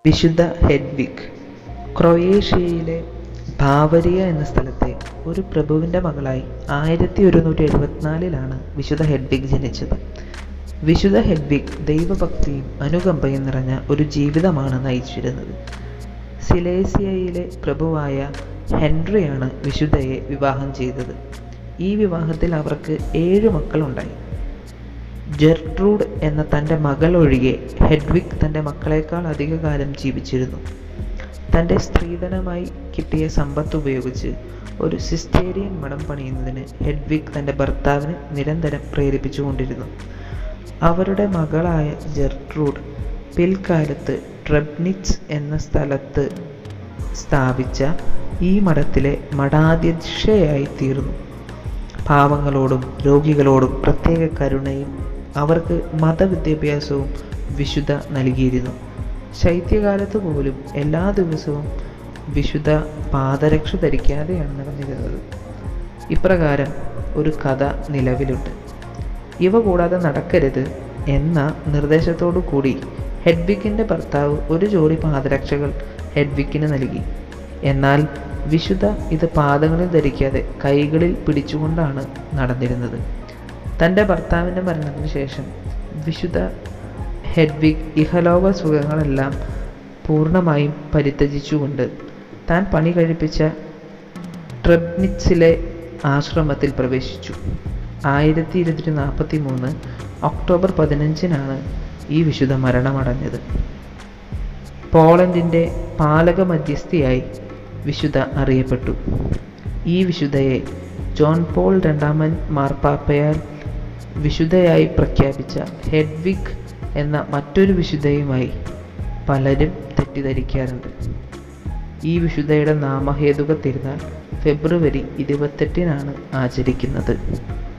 വിശുദ്ധ ഹെഡ്വിഗ് ക്രൊയേഷ്യയിലെ ബാവരിയ എന്ന സ്ഥലത്തെ ഒരു പ്രഭുവിൻ്റെ മകളായി ആയിരത്തി ഒരുന്നൂറ്റി എഴുപത്തിനാലിലാണ് വിശുദ്ധ ഹെഡ്വിഗ് ജനിച്ചത് വിശുദ്ധ ഹെഡ്വിഗ് ദൈവഭക്തിയും അനുകമ്പയും നിറഞ്ഞ ഒരു ജീവിതമാണ് നയിച്ചിരുന്നത് സിലേസിയയിലെ പ്രഭുവായ ഹെൻറിയാണ് വിശുദ്ധയെ വിവാഹം ചെയ്തത് ഈ വിവാഹത്തിൽ അവർക്ക് ഏഴ് മക്കളുണ്ടായി ജെർട്രൂഡ് എന്ന തൻ്റെ മകൾ ഒഴികെ ഹെഡ്വിഗ് തൻ്റെ മക്കളെക്കാൾ അധികകാലം ജീവിച്ചിരുന്നു തൻ്റെ സ്ത്രീധനമായി കിട്ടിയ സമ്പത്ത് ഉപയോഗിച്ച് ഒരു സിസ്റ്റേറിയൻ മഠം പണിയുന്നതിന് ഹെഡ്വിഗ് തൻ്റെ ഭർത്താവിനെ നിരന്തരം പ്രേരിപ്പിച്ചുകൊണ്ടിരുന്നു അവരുടെ മകളായ ജെർട്രൂഡ് പിൽക്കാലത്ത് ട്രെബ്നിറ്റ്സ് എന്ന സ്ഥലത്ത് സ്ഥാപിച്ച ഈ മഠത്തിലെ മഠാധ്യക്ഷയായി തീർന്നു പാവങ്ങളോടും രോഗികളോടും പ്രത്യേക കരുണയും അവർക്ക് മതവിദ്യാഭ്യാസവും വിശുദ്ധ നൽകിയിരുന്നു ശൈത്യകാലത്ത് പോലും എല്ലാ ദിവസവും വിശുദ്ധ പാദരക്ഷ ധരിക്കാതെയാണ് നടന്നിരുന്നത് ഇപ്രകാരം ഒരു കഥ നിലവിലുണ്ട് ഇവ കൂടാതെ നടക്കരുത് എന്ന നിർദ്ദേശത്തോടു കൂടി ഹെഡ്വിക്കിൻ്റെ ഭർത്താവ് ഒരു ജോഡി പാദരക്ഷകൾ ഹെഡ്വിക്കിന് നൽകി എന്നാൽ വിശുദ്ധ ഇത് പാദങ്ങളിൽ ധരിക്കാതെ കൈകളിൽ പിടിച്ചുകൊണ്ടാണ് നടന്നിരുന്നത് തൻ്റെ ഭർത്താവിൻ്റെ മരണത്തിന് ശേഷം വിശുദ്ധ ഹെഡ്വിഗ് ഇഹലോക സുഖങ്ങളെല്ലാം പൂർണ്ണമായും പരിത്യജിച്ചുകൊണ്ട് താൻ പണി കഴിപ്പിച്ച ട്രെബ്നിറ്റ്സിലെ ആശ്രമത്തിൽ പ്രവേശിച്ചു ആയിരത്തി ഇരുന്നൂറ്റി നാൽപ്പത്തി മൂന്ന് ഒക്ടോബർ പതിനഞ്ചിനാണ് ഈ വിശുദ്ധ മരണമടഞ്ഞത് പോളണ്ടിൻ്റെ പാലക മധ്യസ്ഥയായി വിശുദ്ധ അറിയപ്പെട്ടു ഈ വിശുദ്ധയെ ജോൺ പോൾ രണ്ടാമൻ മാർപ്പാപ്പയാൽ വിശുദ്ധയായി പ്രഖ്യാപിച്ച ഹെഡ്വിഗ് എന്ന മറ്റൊരു വിശുദ്ധയുമായി പലരും തെറ്റിദ്ധരിക്കാറുണ്ട് ഈ വിശുദ്ധയുടെ നാമഹേതുക തിരുനാൾ ഫെബ്രുവരി ഇരുപത്തെട്ടിനാണ് ആചരിക്കുന്നത്